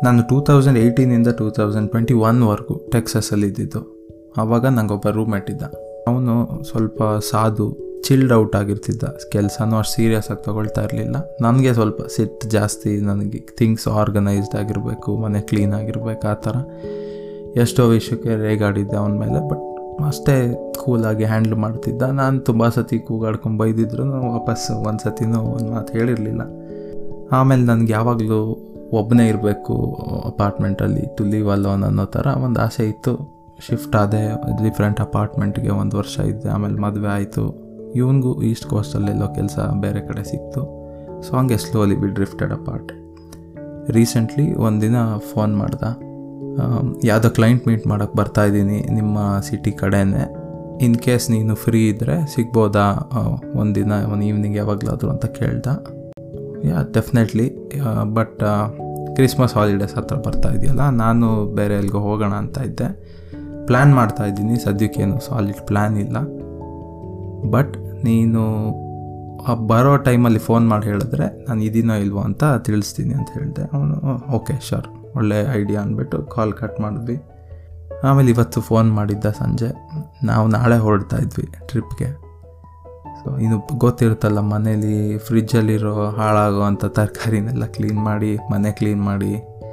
ನಾನು two thousand ಏಯ್ಟೀನಿಂದ two thousand twenty ಒನ್ವರೆಗೂ ಟೆಕ್ಸಸಲ್ಲಿ ಇದ್ದಿದ್ದು ಆವಾಗ ನಂಗೊಬ್ಬ ರೂಮ್ಮೇಟ್ ಇದ್ದ ಅವನು ಸ್ವಲ್ಪ ಸಾಧು ಚಿಲ್ಡ್ ಔಟ್ ಆಗಿರ್ತಿದ್ದ ಕೆಲಸನೂ ಅಷ್ಟು ಸೀರಿಯಸ್ ಆಗಿ ತೊಗೊಳ್ತಾ ಇರಲಿಲ್ಲ ನನಗೆ ಸ್ವಲ್ಪ ಸಿಟ್ಟು ಜಾಸ್ತಿ ನನಗೆ ಥಿಂಗ್ಸ್ ಆರ್ಗನೈಸ್ಡ್ ಆಗಿರಬೇಕು ಮನೆ ಕ್ಲೀನ್ ಆಗಿರ್ಬೇಕು ಆ ಥರ ಎಷ್ಟೋ ವಿಷಯಕ್ಕೆ ರೇಗಾಡಿದ್ದೆ ಅವನ ಮೇಲೆ ಬಟ್ ಅಷ್ಟೇ ಕೂಲಾಗಿ ಹ್ಯಾಂಡ್ಲ್ ಮಾಡ್ತಿದ್ದ ನಾನು ತುಂಬ ಸತಿ ಕೂಗಾಡ್ಕೊಂಡು ಬೈದಿದ್ರು ವಾಪಸ್ ಒಂದು ಸತಿನೂ ಒಂದು ಮಾತು ಹೇಳಿರಲಿಲ್ಲ ಆಮೇಲೆ ನನಗೆ ಯಾವಾಗಲೂ ಒಬ್ಬನೇ ಇರಬೇಕು ಅಪಾರ್ಟ್ಮೆಂಟಲ್ಲಿ ಟು ಲೀವ್ ಅಲೋನ್ ಅನ್ನೋ ಥರ ಒಂದು ಆಸೆ ಇತ್ತು ಶಿಫ್ಟ್ ಆದೆ ಡಿಫ್ರೆಂಟ್ ಅಪಾರ್ಟ್ಮೆಂಟ್ಗೆ ಒಂದು ವರ್ಷ ಇದ್ದೆ ಆಮೇಲೆ ಮದುವೆ ಆಯಿತು ಇವನಿಗೂ ಈಸ್ಟ್ ಕೋಸ್ಟಲ್ಲೆಲ್ಲೋ ಕೆಲಸ ಬೇರೆ ಕಡೆ ಸಿಕ್ತು ಸೊ ಹಂಗೆ slowly be drifted apart recently ಒಂದಿನ ಫೋನ್ ಮಾಡ್ದ ಯಾವುದೋ ಕ್ಲೈಂಟ್ ಮೀಟ್ ಮಾಡೋಕ್ಕೆ ಬರ್ತಾ ಇದ್ದೀನಿ ನಿಮ್ಮ ಸಿಟಿ ಕಡೆನೇ ಇನ್ ಕೇಸ್ ನೀನು ಫ್ರೀ ಇದ್ದರೆ ಸಿಗ್ಬೋದಾ ಒಂದಿನ ಒಂದು ಈವ್ನಿಂಗ್ ಯಾವಾಗಲಾದರೂ ಅಂತ ಕೇಳ್ದ yeah definitely but Christmas holidays ಹತ್ರ ಬರ್ತಾ ಇದೆಯಲ್ಲ ನಾನು ಬೇರೆ ಎಲ್ಲಿಗೋ ಹೋಗೋಣ ಅಂತ ಇದ್ದೆ ಪ್ಲ್ಯಾನ್ ಮಾಡ್ತಾ ಇದ್ದೀನಿ ಸದ್ಯಕ್ಕೇನು ಸಾಲಿಡ್ ಪ್ಲ್ಯಾನ್ ಇಲ್ಲ ಬಟ್ ನೀನು ಬರೋ ಟೈಮಲ್ಲಿ ಫೋನ್ ಮಾಡಿ ಹೇಳಿದ್ರೆ ನಾನು ಇದೀನೋ ಇಲ್ವೋ ಅಂತ ತಿಳಿಸ್ತೀನಿ ಅಂತ ಹೇಳಿದೆ ಅವನು ಓಕೆ ಶೋರ್ ಒಳ್ಳೆ ಐಡಿಯಾ ಅಂದ್ಬಿಟ್ಟು ಕಾಲ್ ಕಟ್ ಮಾಡಿದ್ವಿ ಆಮೇಲೆ ಇವತ್ತು ಫೋನ್ ಮಾಡಿದ್ದ ಸಂಜೆ ನಾವು ನಾಳೆ ಹೊರಡ್ತಾ ಇದ್ವಿ ಟ್ರಿಪ್ಗೆ ಸೊ ಇನ್ನು ಗೊತ್ತಿರುತ್ತಲ್ಲ ಮನೇಲಿ ಫ್ರಿಜ್ಜಲ್ಲಿರೋ ಹಾಳಾಗೋ ಅಂಥ ತರಕಾರಿನೆಲ್ಲ ಕ್ಲೀನ್ ಮಾಡಿ ಮನೆ ಕ್ಲೀನ್ ಮಾಡಿ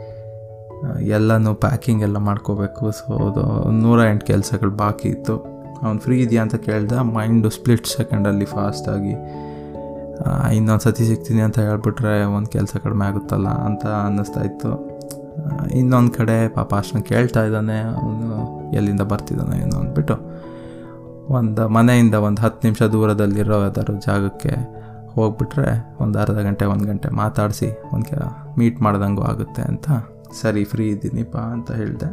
ಎಲ್ಲನೂ ಪ್ಯಾಕಿಂಗ್ ಎಲ್ಲ ಮಾಡ್ಕೋಬೇಕು ಸೊ ಅದು ನೂರ ಎಂಟು ಕೆಲಸಗಳು ಬಾಕಿ ಇತ್ತು ಅವ್ನು ಫ್ರೀ ಇದೆಯಾ ಅಂತ ಕೇಳ್ದೆ ಮೈಂಡು ಸ್ಪ್ಲಿಟ್ ಸೆಕೆಂಡಲ್ಲಿ ಫಾಸ್ಟಾಗಿ ಇನ್ನೊಂದು ಸತಿ ಸಿಗ್ತೀನಿ ಅಂತ ಹೇಳ್ಬಿಟ್ರೆ ಒಂದು ಕೆಲಸ ಕಡಿಮೆ ಆಗುತ್ತಲ್ಲ ಅಂತ ಅನ್ನಿಸ್ತಾ ಇತ್ತು ಇನ್ನೊಂದು ಕಡೆ ಪಾಪ ಅಷ್ಟನ್ನು ಕೇಳ್ತಾ ಇದ್ದಾನೆ ಅವನು ಎಲ್ಲಿಂದ ಬರ್ತಿದ್ದಾನೆ ಏನೋ ಅಂದ್ಬಿಟ್ಟು ಒಂದು ಮನೆಯಿಂದ ಒಂದು ಹತ್ತು ನಿಮಿಷ ದೂರದಲ್ಲಿರೋ ಯಾವ್ದಾದ್ರು ಜಾಗಕ್ಕೆ ಹೋಗ್ಬಿಟ್ರೆ ಒಂದು ಅರ್ಧ ಗಂಟೆ ಒಂದು ಗಂಟೆ ಮಾತಾಡಿಸಿ ಒಂದು ಕೆ ಮೀಟ್ ಮಾಡ್ದಂಗೂ ಆಗುತ್ತೆ ಅಂತ ಸರಿ ಫ್ರೀ ಇದ್ದೀನಿಪ್ಪ ಅಂತ ಹೇಳಿದೆ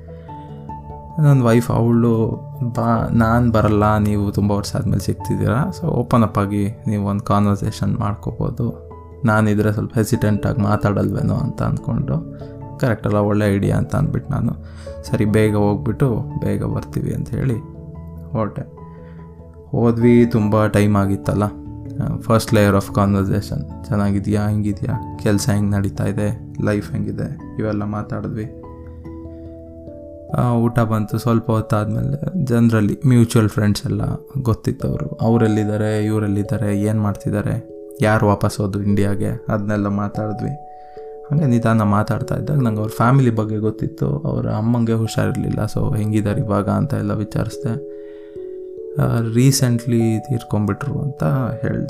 ನನ್ನ ವೈಫ್ ಅವಳು ಬಾ ನಾನು ಬರಲ್ಲ ನೀವು ತುಂಬ ವರ್ಷ ಆದಮೇಲೆ ಸಿಗ್ತಿದ್ದೀರಾ ಸೊ ಓಪನ್ ಅಪ್ ಆಗಿ ನೀವು ಒಂದು ಕಾನ್ವರ್ಸೇಷನ್ ಮಾಡ್ಕೋಬೋದು ನಾನಿದ್ರೆ ಸ್ವಲ್ಪ ಹೆಸಿಟೆಂಟಾಗಿ ಮಾತಾಡಲ್ವೇನೋ ಅಂತ ಅಂದ್ಕೊಂಡು ಕರೆಕ್ಟಲ್ಲ ಒಳ್ಳೆ ಐಡಿಯಾ ಅಂತ ಅಂದ್ಬಿಟ್ಟು ನಾನು ಸರಿ ಬೇಗ ಹೋಗ್ಬಿಟ್ಟು ಬೇಗ ಬರ್ತೀವಿ ಅಂತ ಹೇಳಿ ಹೊರಟೆ ಹೋದ್ವಿ ತುಂಬ ಟೈಮ್ ಆಗಿತ್ತಲ್ಲ ಫಸ್ಟ್ ಲೇಯರ್ ಆಫ್ ಕಾನ್ವರ್ಸೇಷನ್ ಚೆನ್ನಾಗಿದೆಯಾ ಹೆಂಗಿದೆಯಾ ಕೆಲಸ ಹೆಂಗೆ ನಡೀತಾ ಇದೆ ಲೈಫ್ ಹೆಂಗಿದೆ ಇವೆಲ್ಲ ಮಾತಾಡಿದ್ವಿ ಊಟ ಬಂತು ಸ್ವಲ್ಪ ಹೊತ್ತಾದಮೇಲೆ ಜನರಲ್ಲಿ ಮ್ಯೂಚುವಲ್ ಫ್ರೆಂಡ್ಸ್ ಎಲ್ಲ ಗೊತ್ತಿದ್ದವರು ಅವರೆಲ್ಲಿದ್ದಾರೆ ಇವರೆಲ್ಲಿದ್ದಾರೆ ಏನು ಮಾಡ್ತಿದ್ದಾರೆ ಯಾರು ವಾಪಸ್ ಹೋದ್ರು ಇಂಡಿಯಾಗೆ ಅದನ್ನೆಲ್ಲ ಮಾತಾಡಿದ್ವಿ ಹಾಗೆ ನಿಧಾನ ಮಾತಾಡ್ತಾ ಇದ್ದಾಗ ನಂಗೆ ಅವ್ರ ಫ್ಯಾಮಿಲಿ ಬಗ್ಗೆ ಗೊತ್ತಿತ್ತು ಅವರ ಅಮ್ಮಂಗೆ ಹುಷಾರಿರಲಿಲ್ಲ ಸೊ ಹೆಂಗಿದ್ದಾರೆ ಇವಾಗ ಅಂತ ಎಲ್ಲ ವಿಚಾರಿಸ್ದೆ ರೀಸೆಂಟ್ಲಿ ತೀರ್ಕೊಂಬಿಟ್ರು ಅಂತ ಹೇಳ್ದ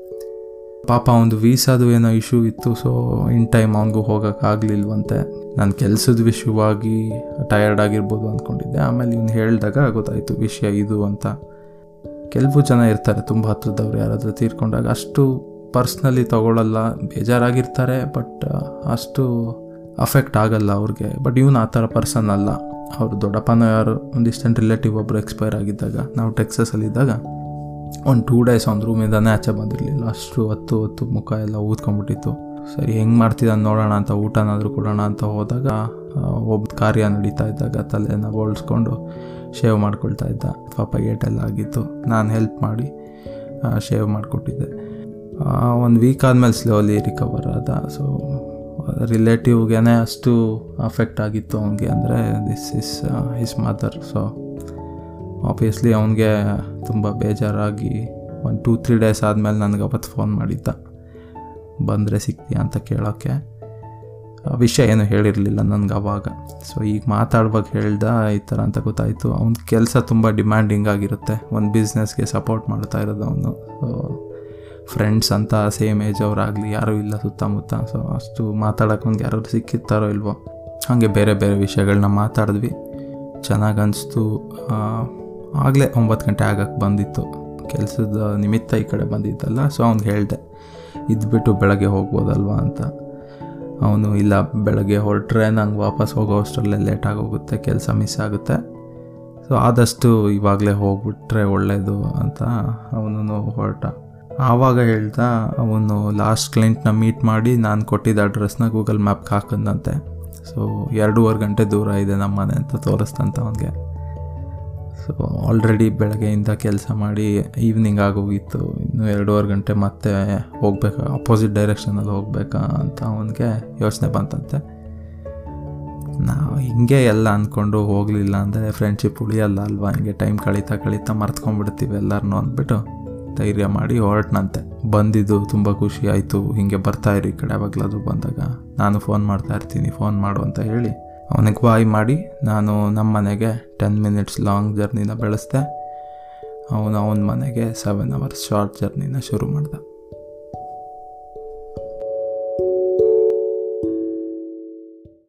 ಪಾಪ ಒಂದು ವೀಸಾದು ಏನೋ ಇಶ್ಯೂ ಇತ್ತು ಸೊ ಇನ್ ಟೈಮ್ ಅವನಿಗೂ ಹೋಗೋಕ್ಕಾಗಲಿಲ್ವಂತೆ ನಾನು ಕೆಲಸದ ವಿಷಯವಾಗಿ ಟಯರ್ಡ್ ಆಗಿರ್ಬೋದು ಅಂದ್ಕೊಂಡಿದ್ದೆ ಆಮೇಲೆ ಇವ್ನು ಹೇಳಿದಾಗ ಗೊತ್ತಾಯಿತು ವಿಷಯ ಇದು ಅಂತ ಕೆಲವು ಜನ ಇರ್ತಾರೆ ತುಂಬ ಹತ್ರದವ್ರು ಯಾರಾದರೂ ತೀರ್ಕೊಂಡಾಗ ಅಷ್ಟು ಪರ್ಸ್ನಲಿ ತಗೊಳ್ಳಲ್ಲ ಬೇಜಾರಾಗಿರ್ತಾರೆ ಬಟ್ ಅಷ್ಟು ಅಫೆಕ್ಟ್ ಆಗಲ್ಲ ಅವ್ರಿಗೆ ಬಟ್ ಇವನು ಆ ಥರ ಪರ್ಸನ್ ಅಲ್ಲ ಅವರು ದೊಡ್ಡಪ್ಪನೋ ಯಾರು ಒಂದಿಷ್ಟಂಟ್ ರಿಲೇಟಿವ್ ಒಬ್ಬರು ಎಕ್ಸ್ಪೈರ್ ಆಗಿದ್ದಾಗ ನಾವು ಟೆಕ್ಸಸಲ್ಲಿದ್ದಾಗ ಒಂದು ಟೂ ಡೇಸ್ ಒಂದು ರೂಮಿಂದನೇ ಆಚೆ ಬಂದಿರಲಿಲ್ಲ ಅಷ್ಟು ಹೊತ್ತು ಹೊತ್ತು ಮುಖ ಎಲ್ಲ ಊದ್ಕೊಂಬಿಟ್ಟಿತ್ತು ಸರಿ ಹೆಂಗೆ ಮಾಡ್ತಿದ್ದಾನೆ ನೋಡೋಣ ಅಂತ ಊಟನಾದರೂ ಕೊಡೋಣ ಅಂತ ಹೋದಾಗ ಒಬ್ಬ ಕಾರ್ಯ ನಡೀತಾ ಇದ್ದಾಗ ತಲೆನ ಬೋಳ್ಸ್ಕೊಂಡು ಶೇವ್ ಮಾಡ್ಕೊಳ್ತಾ ಇದ್ದ ಪಾಪ ಏಟೆಲ್ಲ ಆಗಿತ್ತು ನಾನು ಹೆಲ್ಪ್ ಮಾಡಿ ಶೇವ್ ಮಾಡಿಕೊಟ್ಟಿದ್ದೆ ಒಂದು ವೀಕ್ ಆದಮೇಲೆ ಸ್ಲೋಲಿ ರಿಕವರ್ ಆದ ಸೊ ರಿಲೇಟಿವ್ಗೆ ಅಷ್ಟು ಅಫೆಕ್ಟ್ ಆಗಿತ್ತು ಅವನಿಗೆ ಅಂದರೆ this is his mother so obviously ಅವನಿಗೆ ತುಂಬ ಬೇಜಾರಾಗಿ ಒಂದು ಟೂ ತ್ರೀ ಡೇಸ್ ಆದಮೇಲೆ ನನಗೆ ಅವತ್ತು ಫೋನ್ ಮಾಡಿದ್ದ ಬಂದರೆ ಸಿಗ್ತೀಯ ಅಂತ ಕೇಳೋಕ್ಕೆ ವಿಷಯ ಏನು ಹೇಳಿರಲಿಲ್ಲ ನನಗೆ ಅವಾಗ ಸೊ ಈಗ ಮಾತಾಡುವಾಗ ಹೇಳ್ದ ಈ ಥರ ಅಂತ ಗೊತ್ತಾಯಿತು ಅವ್ನ ಕೆಲಸ ತುಂಬ ಡಿಮ್ಯಾಂಡಿಂಗ್ ಆಗಿರುತ್ತೆ ಒಂದು ಬಿಸ್ನೆಸ್ಗೆ ಸಪೋರ್ಟ್ ಮಾಡ್ತಾ ಇರೋದು ಅವನು ಫ್ರೆಂಡ್ಸ್ ಅಂತ ಸೇಮ್ ಏಜ್ ಅವರಾಗಲಿ ಯಾರೂ ಇಲ್ಲ ಸುತ್ತಮುತ್ತ ಸೊ ಅಷ್ಟು ಮಾತಾಡೋಕೆ ಅವ್ನಿಗೆ ಯಾರು ಸಿಕ್ಕಿರ್ತಾರೋ ಇಲ್ವೋ ಹಾಗೆ ಬೇರೆ ಬೇರೆ ವಿಷಯಗಳನ್ನ ಮಾತಾಡಿದ್ವಿ ಚೆನ್ನಾಗಿ ಅನಿಸ್ತು ಆಗಲೇ ಒಂಬತ್ತು ಗಂಟೆ ಆಗಕ್ಕೆ ಬಂದಿತ್ತು ಕೆಲಸದ ನಿಮಿತ್ತ ಈ ಕಡೆ ಬಂದಿದ್ದಲ್ಲ ಸೊ ಅವ್ನಿಗೆ ಹೇಳಿದೆ ಇದ್ಬಿಟ್ಟು ಬೆಳಗ್ಗೆ ಹೋಗ್ಬೋದಲ್ವಾ ಅಂತ ಅವನು ಇಲ್ಲ ಬೆಳಗ್ಗೆ ಹೊರಟ್ರೆ ನಂಗೆ ವಾಪಸ್ ಹೋಗೋ ಅಷ್ಟರಲ್ಲೇ ಲೇಟಾಗಿ ಹೋಗುತ್ತೆ ಕೆಲಸ ಮಿಸ್ ಆಗುತ್ತೆ ಸೊ ಆದಷ್ಟು ಇವಾಗಲೇ ಹೋಗ್ಬಿಟ್ರೆ ಒಳ್ಳೆಯದು ಅಂತ ಅವನು ಹೊರಟ ಆವಾಗ ಹೇಳ್ತಾ ಅವನು ಲಾಸ್ಟ್ ಕ್ಲೈಂಟ್ನ ಮೀಟ್ ಮಾಡಿ ನಾನು ಕೊಟ್ಟಿದ್ದ ಅಡ್ರೆಸ್ನ ಗೂಗಲ್ ಮ್ಯಾಪ್ಗೆ ಹಾಕಿದಂತೆ ಸೊ ಎರಡೂವರೆ ಗಂಟೆ ದೂರ ಇದೆ ನಮ್ಮ ಮನೆ ಅಂತ ತೋರಿಸ್ತಂತ ಅವನಿಗೆ ಸೊ ಆಲ್ರೆಡಿ ಬೆಳಗ್ಗೆಯಿಂದ ಕೆಲಸ ಮಾಡಿ ಈವ್ನಿಂಗ್ ಆಗೋಗಿತ್ತು ಇನ್ನು ಎರಡೂವರೆ ಗಂಟೆ ಮತ್ತೆ ಹೋಗ್ಬೇಕಾ ಅಪೋಸಿಟ್ ಡೈರೆಕ್ಷನಲ್ಲಿ ಹೋಗ್ಬೇಕಾ ಅಂತ ಅವನಿಗೆ ಯೋಚನೆ ಬಂತಂತೆ ನಾವು ಹಿಂಗೆ ಎಲ್ಲ ಅಂದ್ಕೊಂಡು ಹೋಗಲಿಲ್ಲ ಅಂದರೆ ಫ್ರೆಂಡ್ಶಿಪ್ ಉಳಿಯಲ್ಲ ಅಲ್ವಾ ಹಿಂಗೆ ಟೈಮ್ ಕಳೀತಾ ಕಳೀತಾ ಮರ್ತ್ಕೊಂಡ್ಬಿಡ್ತೀವಿ ಎಲ್ಲರನ್ನೂ ಅಂದ್ಬಿಟ್ಟು ಧೈರ್ಯ ಮಾಡಿ ಹೊರಟ್ನಂತೆ ಬಂದಿದ್ದು ತುಂಬ ಖುಷಿ ಆಯಿತು ಹಿಂಗೆ ಬರ್ತಾ ಇರಿ ಈ ಕಡೆ ಯಾವಾಗಲಾದ್ರೂ ಬಂದಾಗ ನಾನು ಫೋನ್ ಮಾಡ್ತಾ ಇರ್ತೀನಿ ಫೋನ್ ಮಾಡು ಅಂತ ಹೇಳಿ ಅವನಿಗೆ ಬಾಯ್ ಮಾಡಿ ನಾನು ನಮ್ಮ ಮನೆಗೆ ಟೆನ್ ಮಿನಿಟ್ಸ್ ಲಾಂಗ್ ಜರ್ನಿನ ಬೆಳೆಸ್ದೆ ಅವನು ಅವನ ಮನೆಗೆ ಸೆವೆನ್ ಅವರ್ಸ್ ಶಾರ್ಟ್ ಜರ್ನಿನ ಶುರು ಮಾಡ್ದೆ